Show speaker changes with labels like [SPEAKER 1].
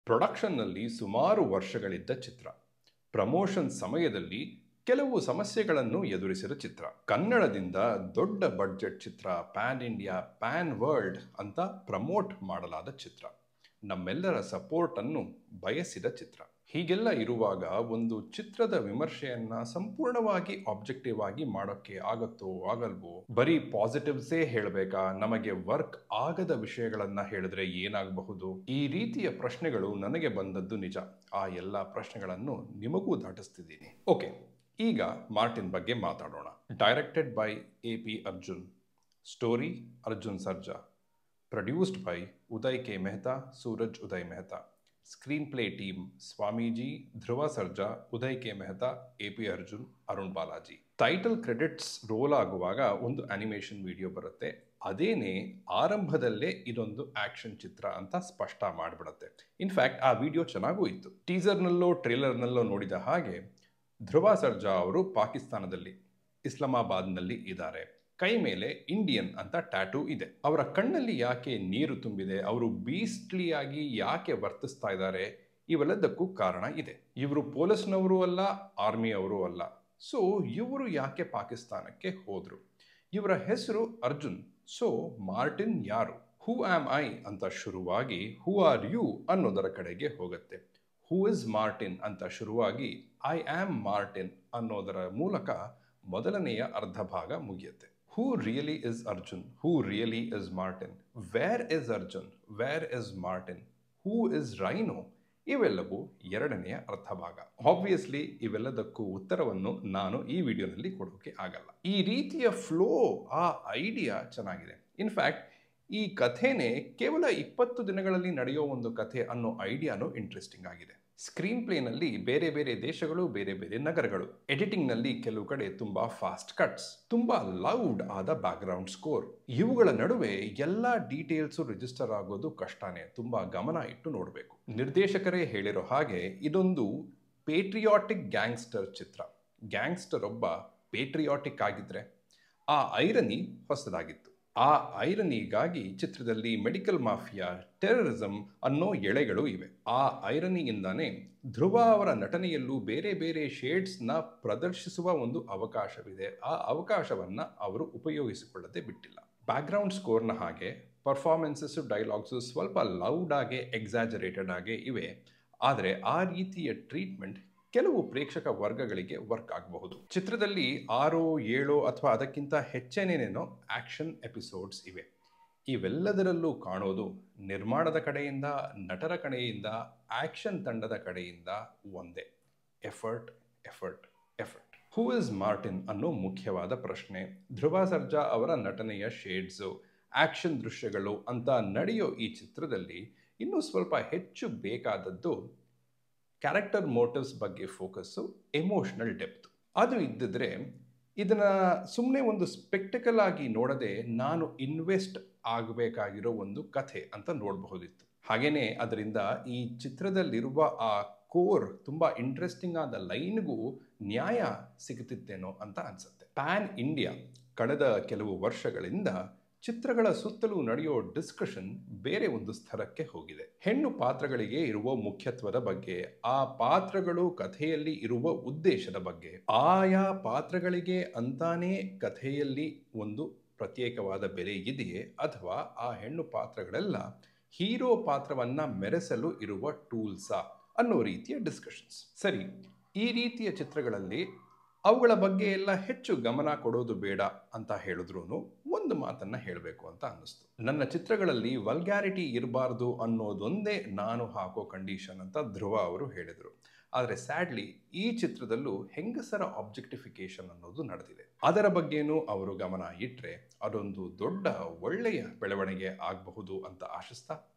[SPEAKER 1] ಪ್ರೊಡಕ್ಷನ್ನಲ್ಲಿ ಸುಮಾರು ವರ್ಷಗಳಿದ್ದ ಚಿತ್ರ ಪ್ರಮೋಷನ್ ಸಮಯದಲ್ಲಿ ಕೆಲವು ಸಮಸ್ಯೆಗಳನ್ನು ಎದುರಿಸಿದ ಚಿತ್ರ ಕನ್ನಡದಿಂದ ದೊಡ್ಡ ಬಡ್ಜೆಟ್ ಚಿತ್ರ ಪ್ಯಾನ್ ಇಂಡಿಯಾ ಪ್ಯಾನ್ ವರ್ಲ್ಡ್ ಅಂತ ಪ್ರಮೋಟ್ ಮಾಡಲಾದ ಚಿತ್ರ ನಮ್ಮೆಲ್ಲರ ಸಪೋರ್ಟನ್ನು ಬಯಸಿದ ಚಿತ್ರ ಹೀಗೆಲ್ಲ ಇರುವಾಗ ಒಂದು ಚಿತ್ರದ ವಿಮರ್ಶೆಯನ್ನ ಸಂಪೂರ್ಣವಾಗಿ ಆಬ್ಜೆಕ್ಟಿವ್ ಆಗಿ ಮಾಡೋಕ್ಕೆ ಆಗತ್ತೋ ಆಗಲ್ವೋ ಬರೀ ಪಾಸಿಟಿವ್ಸೇ ಹೇಳಬೇಕಾ ನಮಗೆ ವರ್ಕ್ ಆಗದ ವಿಷಯಗಳನ್ನ ಹೇಳಿದ್ರೆ ಏನಾಗಬಹುದು ಈ ರೀತಿಯ ಪ್ರಶ್ನೆಗಳು ನನಗೆ ಬಂದದ್ದು ನಿಜ ಆ ಎಲ್ಲ ಪ್ರಶ್ನೆಗಳನ್ನು ನಿಮಗೂ ದಾಟಿಸ್ತಿದ್ದೀನಿ ಓಕೆ ಈಗ ಮಾರ್ಟಿನ್ ಬಗ್ಗೆ ಮಾತಾಡೋಣ directed by A P Arjun story Arjun Sarja produced by Uday K Mehta Suraj Uday Mehta screenplay team Swamiji Dhruva Sarja Uday K Mehta A P Arjun Arun Balaji title credits roll ಆಗುವಾಗ ಒಂದು ಅನಿಮೇಷನ್ ವಿಡಿಯೋ ಬರುತ್ತೆ ಅದೇನೇ ಆರಂಭದಲ್ಲೇ ಇದೊಂದು ಆಕ್ಷನ್ ಚಿತ್ರ ಅಂತ ಸ್ಪಷ್ಟ ಮಾಡಿಬಿಡುತ್ತೆ ಇನ್ಫ್ಯಾಕ್ಟ್ ಆ ವಿಡಿಯೋ ಚೆನ್ನಾಗೂ ಇತ್ತು ಟೀಸರ್ನಲ್ಲೋ ಟ್ರೇಲರ್ನಲ್ಲೋ ನೋಡಿದ ಹಾಗೆ ಧ್ರುವ ಸರ್ಜಾ ಅವರು ಪಾಕಿಸ್ತಾನದಲ್ಲಿ ಇಸ್ಲಾಮಾಬಾದ್ನಲ್ಲಿ ಇದ್ದಾರೆ ಕೈ ಮೇಲೆ ಇಂಡಿಯನ್ ಅಂತ ಟ್ಯಾಟೂ ಇದೆ ಅವರ ಕಣ್ಣಲ್ಲಿ ಯಾಕೆ ನೀರು ತುಂಬಿದೆ ಅವರು ಬೀಸ್ಟ್ಲಿಯಾಗಿ ಯಾಕೆ ವರ್ತಿಸ್ತಾ ಇದ್ದಾರೆ ಇವೆಲ್ಲದಕ್ಕೂ ಕಾರಣ ಇದೆ ಇವರು ಪೊಲೀಸ್ನವರು ಅಲ್ಲ ಆರ್ಮಿ ಅವರು ಅಲ್ಲ ಸೊ ಇವರು ಯಾಕೆ ಪಾಕಿಸ್ತಾನಕ್ಕೆ ಹೋದ್ರು ಇವರ ಹೆಸರು ಅರ್ಜುನ್ ಸೊ ಮಾರ್ಟಿನ್ ಯಾರು ಹೂ ಆಮ್ ಐ ಅಂತ ಶುರುವಾಗಿ ಹೂ ಆರ್ ಯು ಅನ್ನೋದರ ಕಡೆಗೆ ಹೋಗುತ್ತೆ ಹೂ ಇಸ್ ಮಾರ್ಟಿನ್ ಅಂತ ಶುರುವಾಗಿ ಐ ಆಮ್ ಮಾರ್ಟಿನ್ ಅನ್ನೋದರ ಮೂಲಕ ಮೊದಲನೆಯ ಅರ್ಧ ಭಾಗ ಮುಗಿಯುತ್ತೆ who really is Arjun who really is Martin where is Arjun where is Martin who is Rhino ಇವೆಲ್ಲವೂ ಎರಡನೆಯ ಅರ್ಥ ಭಾಗ ಆಬ್ವಿಯಸ್ಲಿ ಇವೆಲ್ಲದಕ್ಕೂ ಉತ್ತರವನ್ನು ನಾನು ಈ ವಿಡಿಯೋನಲ್ಲಿ ಕೊಡೋಕೆ ಆಗಲ್ಲ ಈ ರೀತಿಯ ಫ್ಲೋ ಆ ಐಡಿಯಾ ಚೆನ್ನಾಗಿದೆ ಇನ್ಫ್ಯಾಕ್ಟ್ ಈ ಕಥೆನೇ ಕೇವಲ ಇಪ್ಪತ್ತು ದಿನಗಳಲ್ಲಿ ನಡೆಯೋ ಒಂದು ಕಥೆ ಅನ್ನೋ ಐಡಿಯಾನು ಇಂಟ್ರೆಸ್ಟಿಂಗ್ ಆಗಿದೆ ಸ್ಕ್ರೀನ್ ಪ್ಲೇನಲ್ಲಿ ಬೇರೆ ಬೇರೆ ದೇಶಗಳು ಬೇರೆ ಬೇರೆ ನಗರಗಳು ಎಡಿಟಿಂಗ್ನಲ್ಲಿ ಕೆಲವು ಕಡೆ ತುಂಬಾ ಫಾಸ್ಟ್ ಕಟ್ಸ್ ತುಂಬಾ ಲೌಡ್ ಆದ ಬ್ಯಾಕ್ಗ್ರೌಂಡ್ ಸ್ಕೋರ್ ಇವುಗಳ ನಡುವೆ ಎಲ್ಲ ಡೀಟೇಲ್ಸು ರಿಜಿಸ್ಟರ್ ಆಗೋದು ಕಷ್ಟನೇ ತುಂಬಾ ಗಮನ ಇಟ್ಟು ನೋಡಬೇಕು ನಿರ್ದೇಶಕರೇ ಹೇಳಿರೋ ಹಾಗೆ ಇದೊಂದು ಪೇಟ್ರಿಯಾಟಿಕ್ ಗ್ಯಾಂಗ್ಸ್ಟರ್ ಚಿತ್ರ ಗ್ಯಾಂಗ್ಸ್ಟರ್ ಒಬ್ಬ ಪೇಟ್ರಿಯಾಟಿಕ್ ಆಗಿದ್ರೆ ಆ ಐರನಿ ಹೊಸದಾಗಿತ್ತು ಆ ಐರನಿಗಾಗಿ ಚಿತ್ರದಲ್ಲಿ ಮೆಡಿಕಲ್ ಮಾಫಿಯಾ ಟೆರರಿಸಂ ಅನ್ನೋ ಎಳೆಗಳು ಇವೆ ಆ ಐರನಿಯಿಂದಾನೇ ಧ್ರುವ ಅವರ ನಟನೆಯಲ್ಲೂ ಬೇರೆ ಬೇರೆ ಶೇಡ್ಸ್ನ ಪ್ರದರ್ಶಿಸುವ ಒಂದು ಅವಕಾಶವಿದೆ ಆ ಅವಕಾಶವನ್ನ ಅವರು ಉಪಯೋಗಿಸಿಕೊಳ್ಳದೆ ಬಿಟ್ಟಿಲ್ಲ ಬ್ಯಾಕ್ಗ್ರೌಂಡ್ ಸ್ಕೋರ್ನ ಹಾಗೆ ಪರ್ಫಾರ್ಮೆನ್ಸಸ್ಸು ಡೈಲಾಗ್ಸು ಸ್ವಲ್ಪ ಲೌಡ್ ಆಗಿ ಎಕ್ಸಾಜರೇಟೆಡ್ ಆಗಿ ಇವೆ ಆದರೆ ಆ ರೀತಿಯ ಟ್ರೀಟ್ಮೆಂಟ್ ಕೆಲವು ಪ್ರೇಕ್ಷಕ ವರ್ಗಗಳಿಗೆ ವರ್ಕ್ ಆಗಬಹುದು ಚಿತ್ರದಲ್ಲಿ ಆರು ಏಳು ಅಥವಾ ಅದಕ್ಕಿಂತ ಹೆಚ್ಚೇನೇನೇನೋ ಆಕ್ಷನ್ ಎಪಿಸೋಡ್ಸ್ ಇವೆ ಇವೆಲ್ಲದರಲ್ಲೂ ಕಾಣೋದು ನಿರ್ಮಾಣದ ಕಡೆಯಿಂದ ನಟರ ಕಡೆಯಿಂದ ಆಕ್ಷನ್ ತಂಡದ ಕಡೆಯಿಂದ ಒಂದೇ effort effort effort who is Martin ಅನ್ನೋ ಮುಖ್ಯವಾದ ಪ್ರಶ್ನೆ ಧ್ರುವ ಸರ್ಜಾ ಅವರ ನಟನೆಯ ಶೇಡ್ಸು ಆಕ್ಷನ್ ದೃಶ್ಯಗಳು ಅಂತ ನಡೆಯೋ ಈ ಚಿತ್ರದಲ್ಲಿ ಇನ್ನೂ ಸ್ವಲ್ಪ ಹೆಚ್ಚು ಬೇಕಾದದ್ದು ಕ್ಯಾರೆಕ್ಟರ್ ಮೋಟಿವ್ಸ್ ಬಗ್ಗೆ ಫೋಕಸ್ಸು ಎಮೋಷನಲ್ ಡೆಪ್ತ್ ಅದು ಇದ್ದಿದ್ರೆ ಇದನ್ನ ಸುಮ್ಮನೆ ಒಂದು ಸ್ಪೆಕ್ಟಿಕಲ್ ಆಗಿ ನೋಡದೆ ನಾನು ಇನ್ವೆಸ್ಟ್ ಆಗಬೇಕಾಗಿರೋ ಒಂದು ಕಥೆ ಅಂತ ನೋಡಬಹುದಿತ್ತು ಹಾಗೇನೆ ಅದರಿಂದ ಈ ಚಿತ್ರದಲ್ಲಿರುವ ಆ ಕೋರ್ ತುಂಬ ಇಂಟ್ರೆಸ್ಟಿಂಗ್ ಆದ ಲೈನ್ಗೂ ನ್ಯಾಯ ಸಿಗುತ್ತಿತ್ತೇನೋ ಅಂತ ಅನ್ಸುತ್ತೆ ಪ್ಯಾನ್ ಇಂಡಿಯಾ ಕಳೆದ ಕೆಲವು ವರ್ಷಗಳಿಂದ ಚಿತ್ರಗಳ ಸುತ್ತಲೂ ನಡೆಯೋ ಡಿಸ್ಕಷನ್ ಬೇರೆ ಒಂದು ಸ್ತರಕ್ಕೆ ಹೋಗಿದೆ ಹೆಣ್ಣು ಪಾತ್ರಗಳಿಗೆ ಇರುವ ಮುಖ್ಯತ್ವದ ಬಗ್ಗೆ ಆ ಪಾತ್ರಗಳು ಕಥೆಯಲ್ಲಿ ಇರುವ ಉದ್ದೇಶದ ಬಗ್ಗೆ ಆಯಾ ಪಾತ್ರಗಳಿಗೆ ಅಂತಾನೇ ಕಥೆಯಲ್ಲಿ ಒಂದು ಪ್ರತ್ಯೇಕವಾದ ಬೆಲೆ ಇದೆಯೇ ಅಥವಾ ಆ ಹೆಣ್ಣು ಪಾತ್ರಗಳೆಲ್ಲ ಹೀರೋ ಪಾತ್ರವನ್ನ ಮೆರೆಸಲು ಇರುವ ಟೂಲ್ಸಾ ಅನ್ನೋ ರೀತಿಯ ಡಿಸ್ಕಷನ್ಸ್ ಸರಿ ಈ ರೀತಿಯ ಚಿತ್ರಗಳಲ್ಲಿ ಅವುಗಳ ಬಗ್ಗೆ ಎಲ್ಲ ಹೆಚ್ಚು ಗಮನ ಕೊಡೋದು ಬೇಡ ಅಂತ ಹೇಳಿದ್ರು ಒಂದು ಮಾತನ್ನ ಹೇಳಬೇಕು ಅಂತ ಅನ್ನಿಸ್ತು ನನ್ನ ಚಿತ್ರಗಳಲ್ಲಿ ವಲ್ಗ್ಯಾರಿಟಿ ಇರಬಾರ್ದು ಅನ್ನೋದೊಂದೇ ನಾನು ಹಾಕೋ ಕಂಡೀಷನ್ ಅಂತ ಧ್ರುವ ಅವರು ಹೇಳಿದರು ಆದರೆ ಸ್ಯಾಡ್ಲಿ ಈ ಚಿತ್ರದಲ್ಲೂ ಹೆಂಗಸರ ಆಬ್ಜೆಕ್ಟಿಫಿಕೇಶನ್ ಅನ್ನೋದು ನಡೆದಿದೆ ಅದರ ಬಗ್ಗೆನೂ ಅವರು ಗಮನ ಇಟ್ಟರೆ ಅದೊಂದು ದೊಡ್ಡ ಒಳ್ಳೆಯ ಬೆಳವಣಿಗೆ ಆಗಬಹುದು ಅಂತ ಆಶಿಸ್ತಾ